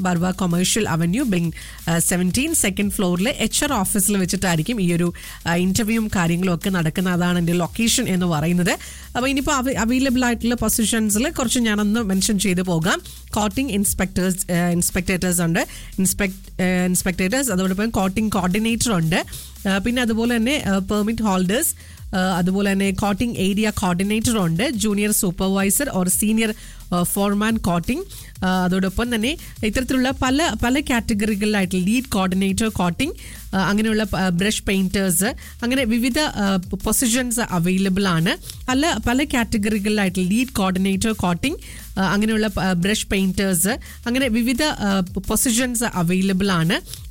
Barwa commercial avenue ബിങ് seventeen second ഫ്ലോറിൽ H R ഓഫീസിൽ വെച്ചിട്ടായിരിക്കും ഈ ഒരു ഇന്റർവ്യൂവും കാര്യങ്ങളും ഒക്കെ നടക്കുന്ന അതാണ് എൻ്റെ ലൊക്കേഷൻ എന്ന് പറയുന്നത് അപ്പോൾ ഇനിയിപ്പോൾ അവൈലബിൾ ആയിട്ടുള്ള പൊസിഷൻസിൽ കുറച്ച് ഞാനൊന്ന് മെൻഷൻ ചെയ്ത് പോകാം കോട്ടിംഗ് ഇൻസ്പെക്ടേഴ്സ് ഇൻസ്പെക്ടേറ്റേഴ്സ് ഉണ്ട് ഇൻസ്പെക്ട് ഇൻസ്പെക്ടേറ്റേഴ്സ് അതോടൊപ്പം കോട്ടിംഗ് കോർഡിനേറ്റർ ഉണ്ട് ആ, പിന്നെ അതുപോലെ തന്നെ പെർമിറ്റ് ഹോൾഡേഴ്സ് അതുപോലെ തന്നെ കോട്ടിംഗ് ഏരിയ കോർഡിനേറ്റർ ഉണ്ട് junior supervisor or senior foreman coating അതോടൊപ്പം തന്നെ ഇത്തരത്തിലുള്ള പല പല കാറ്റഗറികളിലായിട്ട് ലീഡ് കോർഡിനേറ്റർ കോട്ടിംഗ് അങ്ങനെയുള്ള ബ്രഷ് പെയിൻറ്റേഴ്സ് അങ്ങനെ വിവിധ പൊസിഷൻസ് അവൈലബിൾ ആണ് പല പല കാറ്റഗറികളിലായിട്ട് ലീഡ് കോർഡിനേറ്റർ കോട്ടിംഗ് അങ്ങനെയുള്ള ബ്രഷ് പെയിൻറ്റേഴ്സ് അങ്ങനെ വിവിധ പൊസിഷൻസ് അവൈലബിൾ ആണ്